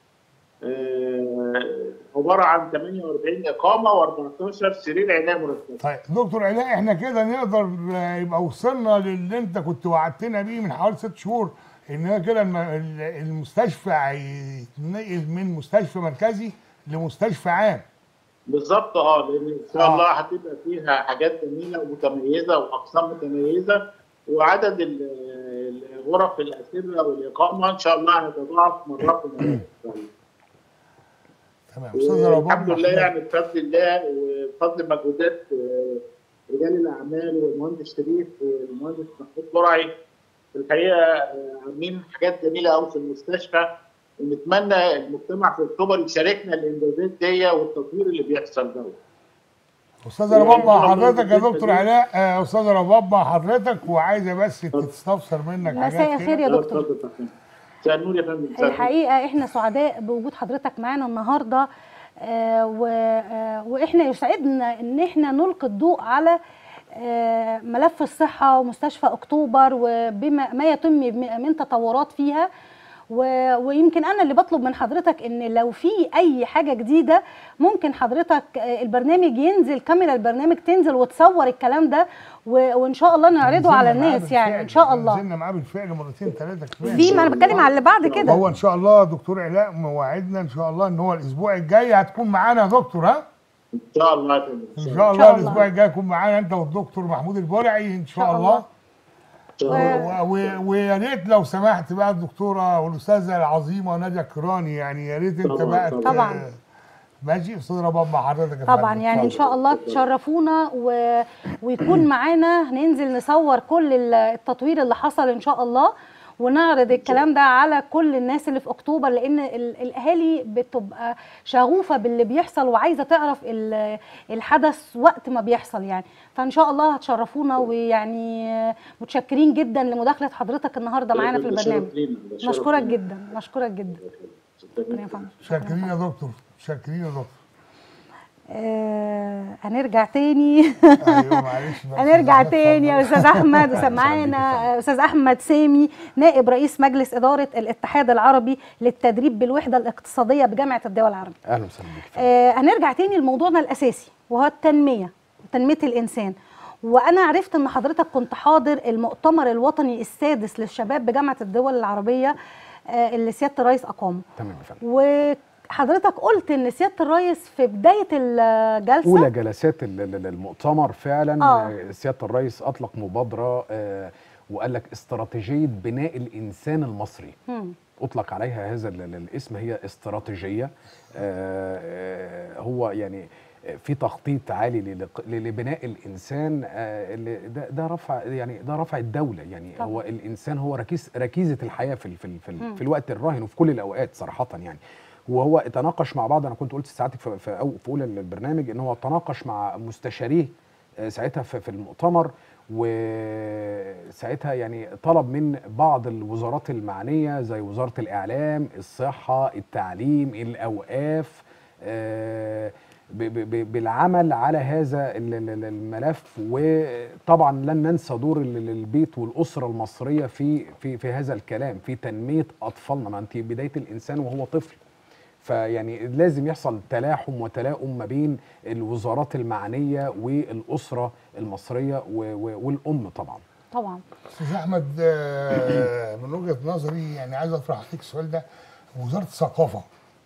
آه، عباره عن 48 اقامه و14 سرير عنايه مركزه. طيب دكتور علاء احنا كده نقدر آه، يبقى وصلنا للي انت كنت وعدتنا بيه من حوالي ست شهور ان هي كده الم- ال- المستشفى هيتنقل من مستشفى مركزي لمستشفى عام بالظبط اه لان ان شاء آه. الله هتبقى فيها حاجات جميله ومتميزه واقسام متميزه وعدد ال- الغرف الاسره والاقامه ان شاء الله هتتضاعف مرات ومرات إن شاء الله. تمام استاذ رباب الحمد لله محمود. يعني بفضل الله وبفضل مجهودات آه، رجال الاعمال والمهندس شريف والمهندس محمود برعي في الحقيقه آه، عاملين حاجات جميله قوي في المستشفى ونتمنى المجتمع في اكتوبر يشاركنا الانجازات دي والتطوير اللي بيحصل دوت. استاذ رباب مع والله حضرتك يا الحمد دكتور لله. علاء آه، استاذ رباب مع حضرتك وعايزه بس تستفسر منك مساء حاجات الخير كده. يا دكتور اتفضل يا فندم. مساء النور يا فندم مساء النور. الحقيقه احنا سعداء بوجود حضرتك معانا النهارده آه، و- آه، واحنا يسعدنا ان احنا نلقي الضوء على آه، ملف الصحه ومستشفى اكتوبر وبما ما يتم من من تطورات فيها و- ويمكن انا اللي بطلب من حضرتك ان لو في اي حاجه جديده ممكن حضرتك آه، البرنامج ينزل كاميرا البرنامج تنزل وتصور الكلام ده و- وان شاء الله نعرضه على نزلنا معاه الناس يعني بالفعل. ان شاء الله نزلنا معاه بالفعل مرتين ثلاثه كمان في ما انا بتكلم على اللي بعد كده هو ان شاء الله دكتور علاء مواعدنا ان شاء الله ان هو الاسبوع الجاي هتكون معانا يا دكتور ها ان شاء الله يا فندم. ان ان شاء شاء الله الله. الاسبوع الجاي يكون معانا انت والدكتور محمود البرعي ان شاء شاء الله الله. شاء الله. و- و- ويا ريت لو سمحت بقى الدكتوره والاستاذه العظيمه ناديه الكراني يعني يا ريت انت طبعاً، بقى ت- طبعاً. ماشي استاذ رباب مع حضرتك يا طبعا فندم. يعني ان شاء الله تشرفونا و... ويكون معانا هننزل نصور كل ال- التطوير اللي حصل ان شاء الله ونعرض الكلام ده على كل الناس اللي في اكتوبر لان ال- الاهالي بتبقى شغوفه باللي بيحصل وعايزه تعرف ال- الحدث وقت ما بيحصل يعني فان شاء الله هتشرفونا ويعني متشكرين جدا لمداخله حضرتك النهارده معانا في ده شرف البرنامج لينا، ده شرف نشكرك لينا. جدا نشكرك جدا شكرا يا فندم شاكرين يا دكتور شاكرين يا دكتور آه هنرجع تاني ايوه معلش بقى. هنرجع اتفضل. تاني يا استاذ احمد وسمعانا استاذ احمد سامي نائب رئيس مجلس اداره الاتحاد العربي للتدريب بالوحده الاقتصاديه بجامعه الدول العربيه اهلا وسهلا بيك فندم. آه هنرجع تاني لموضوعنا الاساسي وهو التنميه تنميه الانسان وانا عرفت ان حضرتك كنت حاضر المؤتمر الوطني السادس للشباب بجامعه الدول العربيه آه اللي سياده الرئيس اقامه تمام يا فندم وحضرتك قلت ان سياده الرئيس في بدايه الجلسه اولى جلسات ال- ال- المؤتمر فعلا آه. آه، سياده الرئيس اطلق مبادره آه، وقال لك استراتيجيه بناء الانسان المصري مم. اطلق عليها هذا ال- ال- الاسم هي استراتيجيه آه، آه، هو يعني في تخطيط عالي للق- لبناء الانسان آه، اللي ده ده رفع يعني ده رفع الدوله يعني طبعا. هو الانسان هو ركيز ركيزه الحياه في ال- في ال- في, مم. ال- في الوقت الراهن وفي كل الاوقات صراحه يعني وهو تناقش مع بعض انا كنت قلت ساعتك في في, أو في اولى البرنامج ان هو تناقش مع مستشاريه آه، ساعتها في, في المؤتمر وساعتها يعني طلب من بعض الوزارات المعنيه زي وزاره الاعلام الصحه التعليم الاوقاف آه، ب- ب- ب- بالعمل على هذا ال- ال- ال- الملف وطبعا لن ننسى دور ال- ال- البيت والاسره المصريه في في في هذا الكلام في تنميه اطفالنا ما انت بدايه الانسان وهو طفل فيعني لازم يحصل تلاحم وتلاؤم ما بين الوزارات المعنيه والاسره المصريه و- و- والام طبعا طبعا استاذ احمد آه، من وجهه نظري يعني عايز اطرح عليك السؤال ده وزاره الثقافه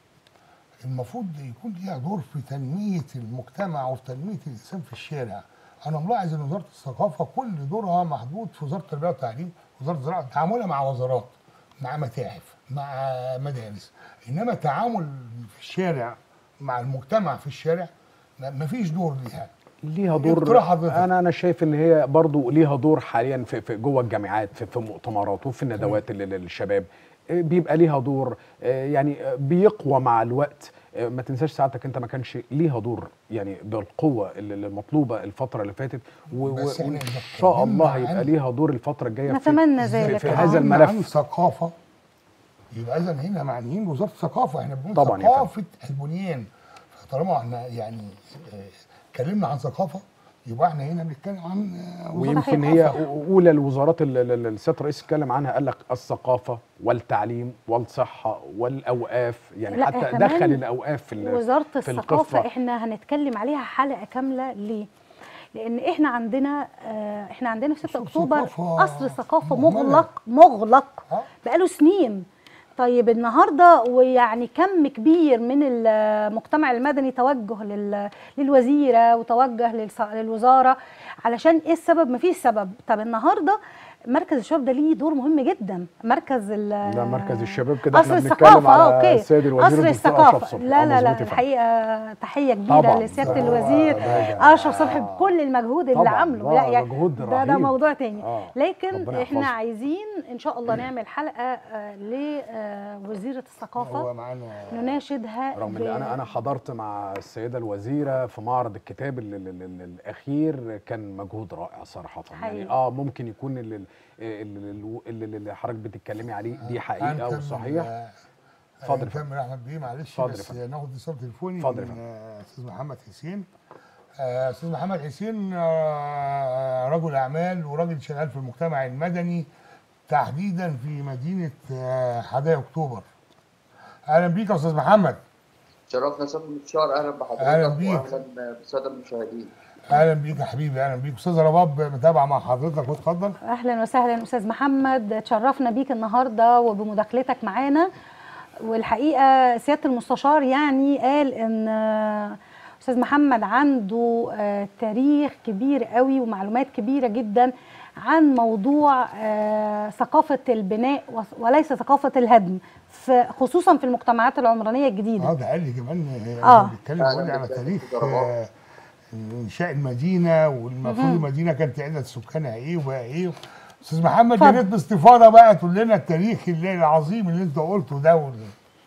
المفروض يكون ليها دور في تنميه المجتمع وفي تنميه الانسان في الشارع انا ملاحظ ان وزاره الثقافه كل دورها محدود في وزاره التربيه والتعليم وزاره الزراعه تعاملها مع وزارات مع متاحف مع مدارس انما تعامل في الشارع مع المجتمع في الشارع ما- مفيش دور ليها ليها دور اقتراح حضرتك. انا انا شايف ان هي برضو ليها دور حاليا في, في جوه الجامعات في, في مؤتمرات وفي الندوات لل- للشباب آه، بيبقى ليها دور آه، يعني آه، بيقوى مع الوقت آه، ما تنساش ساعتك انت ما كانش ليها دور يعني بالقوه اللي اللي المطلوبه الفتره اللي فاتت و- و- بس إحنا وان إذا شاء اتكلمنا الله عن- هيبقى ليها دور الفتره الجايه في- نتمنى في, ذلك في آه. هذا اتكلمنا عن الملف ثقافه يبقى اذا هنا معنيين وزاره الثقافه احنا بنقول طبعاً يا ثقافه البنيان فطالما احنا يعني آه، اتكلمنا عن ثقافه يبقى احنا هنا بنتكلم عن آه، وزاره ويمكن هي اولى الوزارات اللي اللي- اللي السيد الرئيس اتكلم عنها قال لك الثقافه والتعليم والصحه والاوقاف يعني لا، حتى كمان دخل الاوقاف في ال- وزاره في الثقافه القصه احنا هنتكلم عليها حلقه كامله ليه لان احنا عندنا آه، احنا عندنا في 6 أصل اكتوبر الثقافة اصل الثقافه مهملة. مغلق مغلق آه. بقاله سنين طيب النهارده ويعني كم كبير من المجتمع المدني توجه لل- للوزيره وتوجه للص- للوزاره علشان ايه السبب مفيش سبب طب النهارده مركز الشباب ده ليه دور مهم جدا مركز ال لا مركز الشباب كده قصر احنا بنتكلم الثقافه على اه اوكي السيد الوزير قصر الدكتور الثقافه أشرف صبحي. لا آه، لا لا مظبوط يا فندم. الحقيقه تحيه كبيره طبعاً. لسياده ده- الوزير ده- اشرف صبحي بكل المجهود اللي طبعاً. عامله ده لا يعني مجهود ده ده رهيب. موضوع تاني آه. لكن ربنا احنا يحفظه. عايزين ان شاء الله نعمل حلقه لوزيره هو الثقافه معانا نناشدها رغم ب- ان انا انا حضرت مع السيده الوزيره في معرض الكتاب ال ال ال الاخير كان مجهود رائع صراحه يعني حقيقي. اه ممكن يكون ال- ال- ال- ال- اللي حضرتك بتتكلمي عليه دي حقيقه هنكمل، وصحيح آه، اتفضل يا نكمل احمد بيه معلش اتفضل يا بس فندم. ناخد اتصال تليفوني اتفضل يا من فندم. آه، استاذ محمد حسين آه، استاذ محمد حسين آه، رجل اعمال وراجل شغال في المجتمع المدني تحديدا في مدينه آه، حدائق اكتوبر اهلا بيك يا استاذ محمد شرفنا سيد المستشار اهلا بحضرتك أهلا بيك. واهلا بالساده المشاهدين اهلا بيك يا حبيبي اهلا بيك استاذ رباب متابعه مع حضرتك واتفضل اهلا وسهلا استاذ محمد تشرفنا بيك النهارده وبمداخلتك معانا والحقيقه سياده المستشار يعني قال ان آه، استاذ محمد عنده آه، تاريخ كبير قوي ومعلومات كبيره جدا عن موضوع آه، ثقافه البناء وس- وليس ثقافه الهدم في خصوصا في المجتمعات العمرانيه الجديده اه ده قال لي كمان آه. آه. بيتكلم أهلاً يقول لي على بالسادة تاريخ المستشار. آه، انشاء المدينه والمفروض المدينه كانت عدد سكانها ايه وبقى ايه استاذ محمد يا اتفضل. ريت باستفاضه بقى تقول لنا التاريخ اللي العظيم اللي انت قلته ده وال-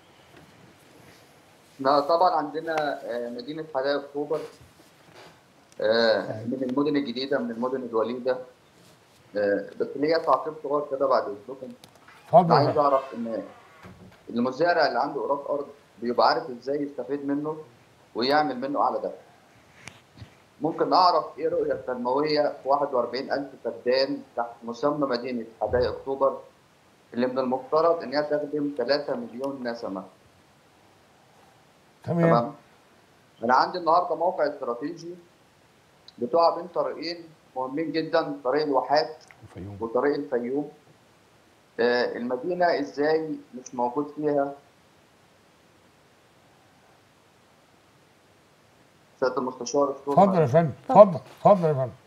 احنا طبعا عندنا آه، مدينه حدائق اكتوبر آه، من المدن الجديده من المدن الوليده آه، بس ليا تعقيب صغير كده بعد اذنكم اتفضل انا يا عايز فندم. اعرف ان المزارع اللي عنده قراط ارض بيبقى عارف ازاي يستفيد منه ويعمل منه اعلى دخل ممكن اعرف ايه الرؤيه التنمويه في 41000 فدان تحت مسمى مدينه حدائق اكتوبر اللي من المفترض ان هي تخدم 3 مليون نسمه تمام تمام انا عندي النهارده موقع استراتيجي بتقع بين طريقين مهمين جدا طريق الواحات الفيوم وطريق الفيوم آه، المدينه ازاي مش موجود فيها سياده المستشار الصوت اتفضل يا فندم اتفضل اتفضل يا فندم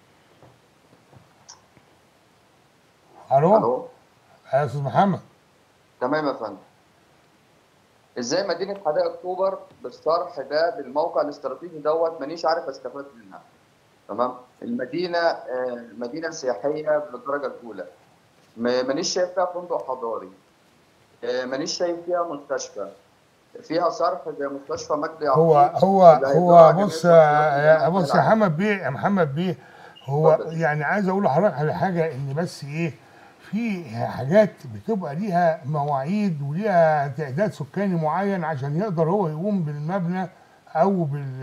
الو الو يا استاذ محمد تمام يا فندم ازاي مدينه حدائق اكتوبر بالصرح ده بالموقع الاستراتيجي دوت مانيش عارف استفاد منها تمام المدينه آه، مدينه سياحيه بالدرجه الاولى ما- مانيش شايف فيها فندق حضاري آه، مانيش شايف فيها مستشفى فيها صرح زي مستشفى مجدي هو يعقوب هو اللي هو هيدور على بص جميع يا التطويرات اللي بص يا هنعملها. محمد بيه يا محمد بيه هو اتفضل. يعني عايز اقول لحضرتك على حاجه ان بس ايه في حاجات بتبقى ليها مواعيد وليها تعداد سكاني معين عشان يقدر هو يقوم بالمبنى او بال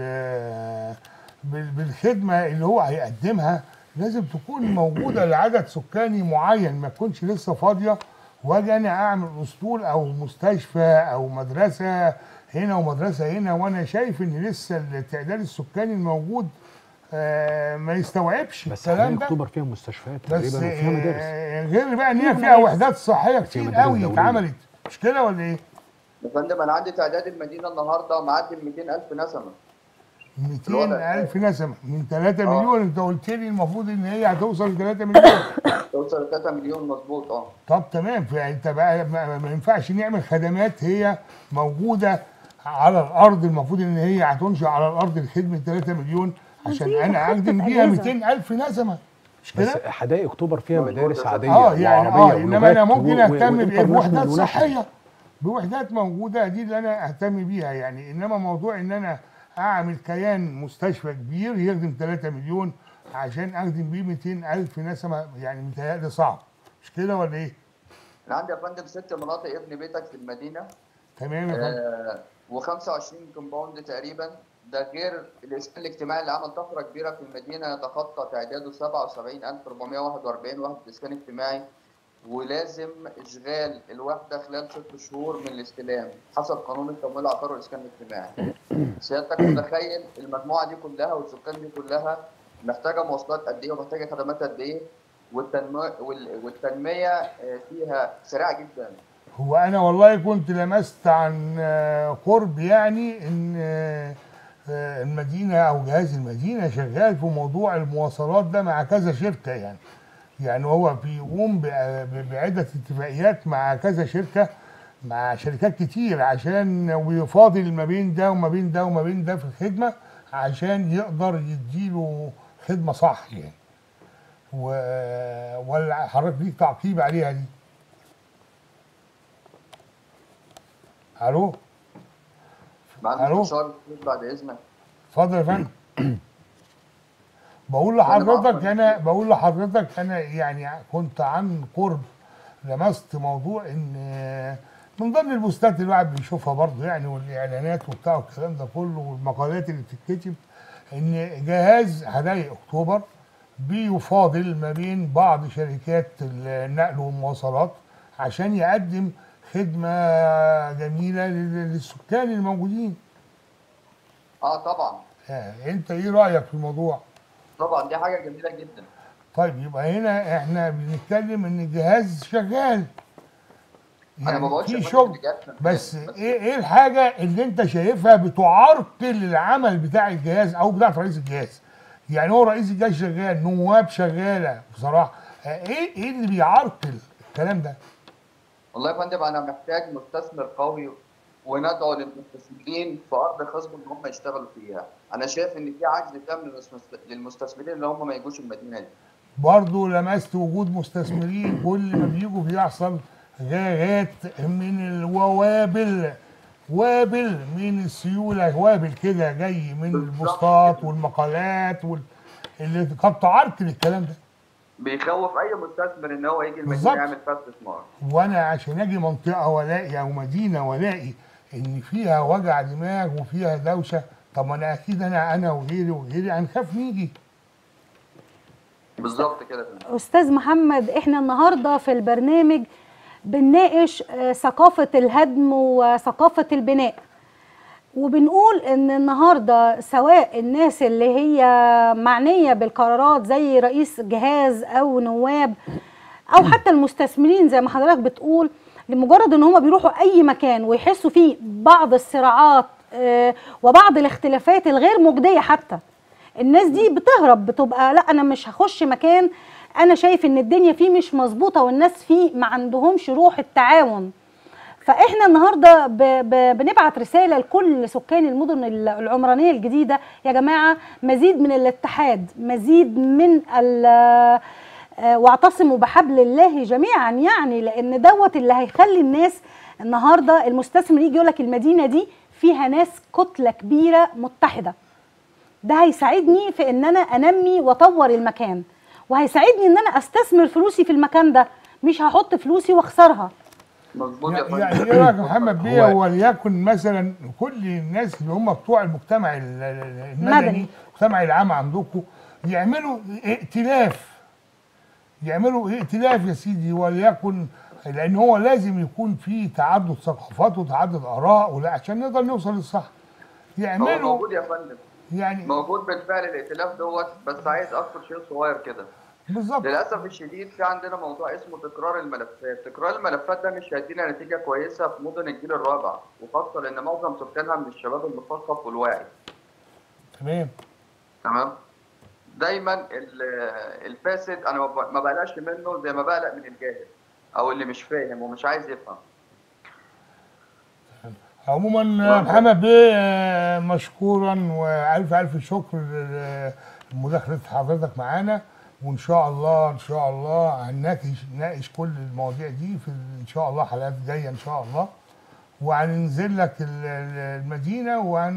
بال- بالخدمه اللي هو هيقدمها لازم تكون موجوده لعدد سكاني معين ما تكونش لسه فاضيه واجي انا اعمل اسطول او مستشفى او مدرسه هنا ومدرسه هنا وانا شايف ان لسه التعداد السكاني الموجود آه، ما يستوعبش بس الكلام حاليا ده اكتوبر فيها مستشفيات بس تقريبا وفيها مدارس آه، غير بقى ان هي فيها وحدات صحيه كتير مدارس قوي دولية. اتعملت مش كده ولا ايه؟ يا فندم انا عندي تعداد المدينه النهارده معدي ال 200000 نسمه 200 ألف نسمة من 3 آه. مليون أنت قلت لي المفروض إن هي هتوصل ل 3 مليون توصل ل 3 مليون مظبوط اه طب تمام فأنت بقى ما, ما ينفعش نعمل خدمات هي موجودة على الأرض المفروض إن هي هتنشأ على الأرض لخدمة 3 مليون عشان دي أنا خطة أخدم بيها أجهزة. 200 ألف نسمة مش بس كده؟ حدائق اكتوبر فيها مدارس عاديه اه يعني اه وعربيه انما انا ولغات ممكن و- و- اهتم بايه وإنترناشونال بوحدات وناشونال. صحيه بوحدات موجوده دي اللي انا اهتم بيها يعني انما موضوع ان انا اعمل كيان مستشفى كبير يخدم 3 مليون عشان اخدم بيه 200 الف نسمه يعني متهيألي صعب مش كده ولا ايه؟ انا عندي يا فندم ست مناطق ابن بيتك في المدينه تمام يا فندم آه و25 كومباوند تقريبا ده غير الاسكان الاجتماعي اللي عمل طفره كبيره في المدينه يتخطى تعداده 77441 وحده اسكان اجتماعي ولازم اشغال الوحده خلال ست شهور من الاستلام حسب قانون التمويل العقاري والاسكان الاجتماعي. سيادتك متخيل المجموعه دي كلها والسكان دي كلها محتاجه مواصلات قد ايه ومحتاجه خدمات قد ايه والتنميه والتنميه آه، فيها سريعه جدا. هو انا والله كنت لمست عن آه، قرب يعني ان آه، آه، المدينه او جهاز المدينه شغال في موضوع المواصلات ده مع كذا شركه يعني يعني هو بيقوم بع- بعده اتفاقيات مع كذا شركه مع شركات كتير عشان ويفاضل ما بين ده وما بين ده وما بين ده في الخدمه عشان يقدر يديله خدمه صح يعني و... ولا حضرتك ليك تعقيب عليها دي الو معانا ألو؟ مستشار بعد اذنك. اتفضل يا فندم بقول أنا لحضرتك بعرف. انا بقول لحضرتك انا يعني كنت عن قرب لمست موضوع ان من ضمن البوستات اللي الواحد بيشوفها برضه يعني والاعلانات وبتاع والكلام ده كله والمقالات اللي بتتكتب ان جهاز هدايا اكتوبر بيفاضل ما بين بعض شركات النقل والمواصلات عشان يقدم خدمه جميله لل- للسكان الموجودين اه طبعا آه، انت ايه رايك في الموضوع طبعا دي حاجه جميله جدا. طيب يبقى هنا احنا بنتكلم ان الجهاز شغال انا ما بقولش في الراجل شغل اللي جاب شغال، بس ايه ايه الحاجه اللي انت شايفها بتعرقل العمل بتاع الجهاز او بتاع رئيس الجهاز يعني هو رئيس الجهاز شغال نواب شغاله بصراحه آه، ايه ايه اللي بيعرقل الكلام ده والله يا فندم انا محتاج مستثمر قوي وندعو للمستثمرين في ارض خصبه ان هم يشتغلوا فيها. انا شايف ان في عجز تام للمستث- للمستثمرين اللي هم ما يجوش المدينه دي. برضه لمست وجود مستثمرين كل ما بيجوا بيحصل غاغات من الووابل وابل من السيوله وابل كده جاي من البوستات والمقالات وال... اللي قد تعرقل الكلام ده بيخوف اي مستثمر ان هو يجي المدينه بالظبط. يعمل فيها استثمار. وانا عشان اجي منطقه والاقي او مدينه والاقي ان فيها وجع دماغ وفيها دوشه طب ما انا اكيد انا انا وغيري وغيري هنخاف نيجي بالظبط كده يا فندم. استاذ محمد احنا النهارده في البرنامج بنناقش آه، ثقافه الهدم وثقافه البناء وبنقول ان النهارده سواء الناس اللي هي معنيه بالقرارات زي رئيس جهاز او نواب او حتى المستثمرين زي ما حضرتك بتقول لمجرد ان هم بيروحوا اي مكان ويحسوا فيه بعض الصراعات آه، وبعض الاختلافات الغير مجديه حتى الناس دي بتهرب بتبقى لا انا مش هخش مكان انا شايف ان الدنيا فيه مش مظبوطه والناس فيه ما عندهمش روح التعاون فاحنا النهارده ب ب بنبعت رساله لكل سكان المدن ال- العمرانيه الجديده يا جماعه مزيد من الاتحاد مزيد من ال آه، واعتصموا بحبل الله جميعا يعني لان دوت اللي هيخلي الناس النهارده المستثمر يجي يقول لك المدينه دي فيها ناس كتله كبيره متحده ده هيساعدني في ان انا انمي واطور المكان وهيساعدني ان انا استثمر فلوسي في المكان ده مش هحط فلوسي واخسرها مظبوط يا يعني فندم يعني ايه رايك يا محمد بيه هو- وليكن مثلا كل الناس اللي هم بتوع المجتمع ال- ال- مدني. المدني المجتمع العام عندكم يعملوا ائتلاف يعملوا ائتلاف يا سيدي وليكن لان هو لازم يكون في تعدد ثقافات وتعدد اراء ولا عشان نقدر نوصل للصح هو يعملوا موجود يا فندم يعني موجود بالفعل الائتلاف دوت بس عايز اذكر شيء صغير كده بالظبط للاسف الشديد في عندنا موضوع اسمه تكرار الملفات، تكرار الملفات ده مش هيدينا نتيجه كويسه في مدن الجيل الرابع وخاصه لان معظم سكانها من الشباب المثقف والواعي تمام تمام؟ دايما ال- الفاسد انا ما ب- ما بقلقش منه زي ما بقلق من الجاهل او اللي مش فاهم ومش عايز يفهم عموما محمد بيه آه، مشكورا والف الف شكر ل- لمداخله حضرتك معانا وان شاء الله ان شاء الله هنناقش نناقش كل المواضيع دي في ان شاء الله حلقات جايه ان شاء الله وهننزل لك ال- ال- المدينه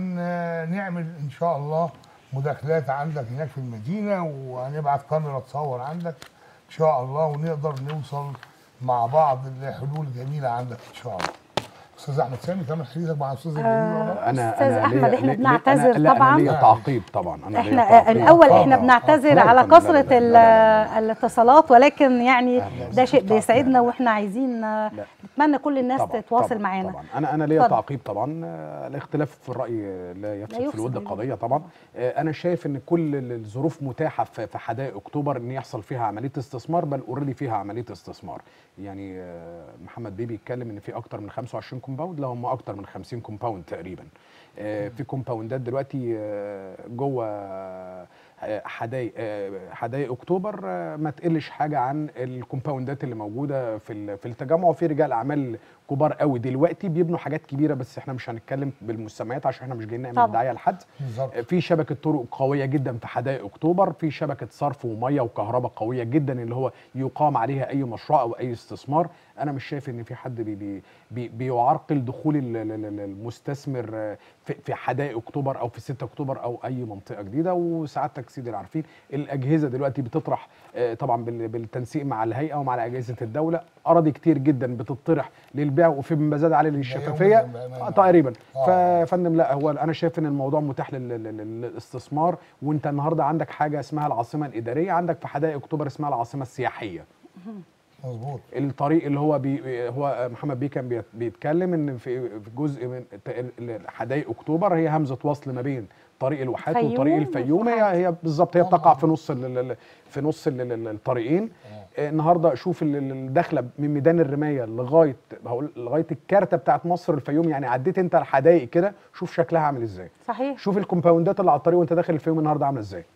وهنعمل ان شاء الله مداخلات عندك هناك في المدينه وهنبعت كاميرا تصور عندك ان شاء الله ونقدر نوصل مع بعض لحلول جميله عندك ان شاء الله استاذ احمد سامي كمل حديثك مع الاستاذ الجميل والله. انا أستاذ انا أحمد، ليا- إحنا ليا- بنعتذر أنا لا طبعاً. انا ليا تعقيب طبعا انا ليا احنا تعقيب. الاول آه، احنا آه، بنعتذر لا يا على فندم، لا، لا، كثره لا، ال- لا، لا. الاتصالات ولكن يعني أهلاً. ده شيء بيسعدنا واحنا عايزين آه، لا. نتمنى كل الناس طبعاً، تتواصل طبعاً، معانا طبعا انا انا ليا اتفضل. تعقيب طبعا آه، الاختلاف في الراي لا يفسد يفسد في الود الود. قضيه طبعا آه، انا شايف ان كل ال- الظروف متاحه في في حدائق اكتوبر ان يحصل فيها عمليه استثمار بل اوريدي فيها عمليه استثمار يعني آه، محمد بيه بيتكلم ان في اكتر من 25 كومباوند لا هم اكتر من 50 كومباوند تقريبا آه، في كومباوندات دلوقتي آه، جوه آه، حدائق آه، حدائق اكتوبر آه، ما تقلش حاجه عن الكومباوندات اللي موجوده في ال- في التجمع وفي رجال اعمال كبار قوي دلوقتي بيبنوا حاجات كبيره بس احنا مش هنتكلم بالمسميات عشان احنا مش جايين طبعا. نعمل دعايه لحد بالظبط في شبكه طرق قويه جدا في حدائق اكتوبر في شبكه صرف وميه وكهرباء قويه جدا اللي هو يقام عليها اي مشروع او اي استثمار انا مش شايف ان في حد بي بي بي بيعرقل دخول ال- ال- ال- المستثمر آه، في في حدائق اكتوبر او في 6 اكتوبر او اي منطقه جديده وسعادتك سيدي العارفين الاجهزه دلوقتي بتطرح آه، طبعا بال- بالتنسيق مع الهيئه ومع اجهزه الدوله اراضي كتير جدا بتطرح للبيع وفي مزاد عليه للشفافيه يوم بأمان. آه، تقريبا آه. ففندم لا هو انا شايف ان الموضوع متاح لل- لل- لل- للاستثمار وانت النهارده عندك حاجه اسمها العاصمه الاداريه عندك في حدائق اكتوبر اسمها العاصمه السياحيه مظبوط الطريق اللي هو بي هو محمد بيه كان بيت- بيتكلم ان في في جزء من ت- ال- ال- حدائق اكتوبر هي همزه وصل ما بين طريق الواحات فيوم وطريق الفيوم هي والواحات. هي بالظبط هي بتقع في نص ال- ال- في نص ال- ال- الطريقين آه، النهارده شوف ال- ال- الدخله من ميدان الرمايه لغايه هقول لغايه الكارته بتاعت مصر الفيوم يعني عديت انت الحدائق كده شوف شكلها عامل ازاي صحيح شوف الكومباوندات اللي على الطريق وانت داخل الفيوم النهارده عامله ازاي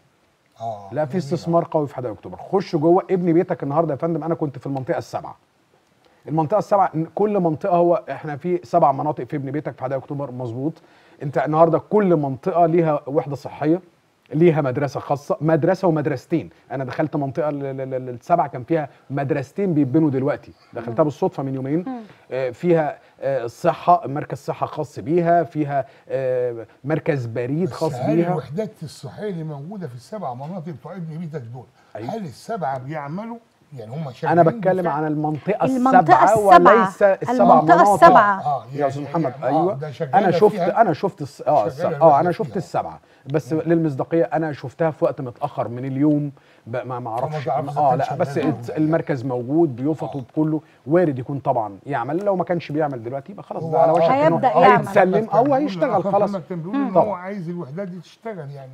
اه لا في استثمار قوي في حدائق اكتوبر خش جوه ابني بيتك النهارده يا فندم انا كنت في المنطقه السبعه المنطقه السبعه إن كل منطقه هو احنا في سبع مناطق في ابن بيتك في حدائق اكتوبر مظبوط انت النهارده كل منطقه ليها وحده صحيه ليها مدرسه خاصه مدرسه ومدرستين انا دخلت منطقه ال- ال- ال- السبعه كان فيها مدرستين بيتبنوا دلوقتي دخلتها بالصدفه من يومين آه، فيها آه، صحه مركز صحه خاص بيها فيها آه، مركز بريد بس خاص هل بيها الوحدات الصحيه اللي موجوده في السبع مناطق بتوع ابن بيتك دول أيوة. هل السبعه بيعملوا يعني هم انا شغالين بتكلم بالفعل؟ عن المنطقه المنطقة السبعه السبعة. وليس السبع المنطقة مناطق السبعة. اه يا استاذ محمد آه، ايوه ده شغالة انا شفت فيها. انا شفت الس- اه الس- شغالة اه الواحدة انا شفت فيها. السبعه بس للمصداقيه انا شفتها في وقت متاخر من اليوم ب- ما ما اعرفش تعرفش إذا اه كان لا بس شغال. الت- المركز موجود بيفط كله وارد يكون طبعا يعمل لو ما كانش بيعمل دلوقتي يبقى خلاص هو ده على وشك إنه هيبدأ يعمل. هيتسلم او كان هيشتغل بيقول- خلاص محمد كان بيقول ان هو طبعا. عايز الوحدات دي تشتغل يعني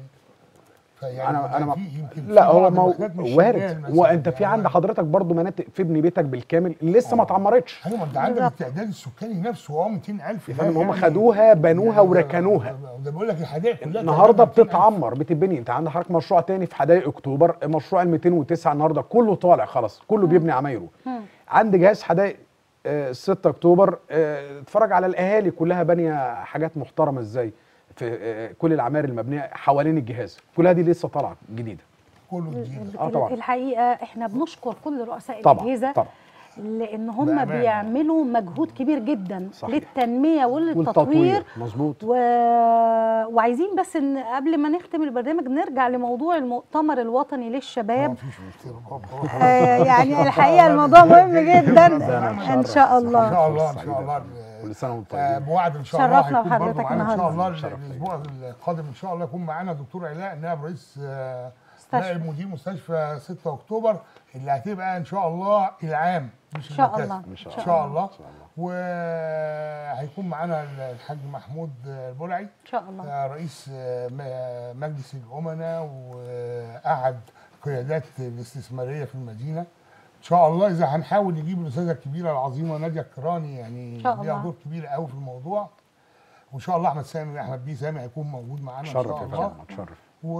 فيعني انا انا ده ما- في- يمكن لا في هو بعض مو الوحدات مش وارد شغال مثلاً. وانت في يعني عند أنا- حضرتك برضو مناطق في ابن بيتك بالكامل لسه ما اتعمرتش ايوه ما انت عندك بالظبط. التعداد السكاني نفسه هو 200000 يا ده فندم هم يعني- خدوها بنوها يعني ده- وركنوها ده- ده بقول لك الحدائق كلها النهارده تعداد 200,000. بتتعمر بتتبني انت عندك حضرتك مشروع تاني في حدائق اكتوبر مشروع ال 209 النهارده كله طالع خلاص كله بيبني عمايره عند جهاز حدائق آه، 6 اكتوبر آه، اتفرج على الاهالي كلها بانيه حاجات محترمه ازاي في آه، كل العماير المبنيه حوالين الجهاز كلها دي لسه طالعه جديده كله جديد آه طبعاً. الحقيقه احنا بنشكر كل رؤساء طبعا الاجهزه طبعا لان هم بأمانة. بيعملوا مجهود كبير جدا صحيح. للتنميه وللتطوير مظبوط و... وعايزين بس ان قبل ما نختم البرنامج نرجع لموضوع المؤتمر الوطني للشباب مفيش مشكله آه يعني الحقيقه الموضوع مهم جدا ان شاء ان الله شاء الله ان شاء الله كل سنه وانتم آه، طيبين بوعد ان شاء الله شرفنا هيكون برضه بحضرتك معانا ان شاء النهاردة. الله شرف ليا. الاسبوع القادم ان شاء الله يكون معانا دكتور علاء نائب رئيس آه، مستشفى. نائب مدير مستشفى 6 اكتوبر اللي هتبقى ان شاء الله العام مش إن شاء المركزي. الله. إن شاء ان شاء الله إن شاء الله. وهيكون معانا الحاج محمود البلعي ان شاء الله آه، رئيس آه، م- مجلس الأمناء وأحد قيادات الاستثمارية في المدينة إن شاء الله إذا هنحاول نجيب الأستاذة الكبيرة العظيمة نادية الكراني يعني إن شاء ليها الله. دور كبير قوي في الموضوع وإن شاء الله أحمد سامي أحمد بيه سامي هيكون موجود معانا إن شرف شاء يا الله فندم اتشرف و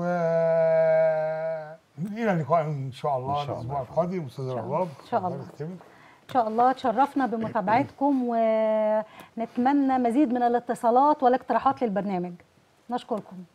إلى اللقاء إن شاء الله إن شاء الله الأسبوع يا فندم. القادم أستاذ رباب إن شاء الله. اتفضلي اختمي. ان شاء الله تشرفنا بمتابعتكم ونتمنى مزيد من الاتصالات والاقتراحات للبرنامج نشكركم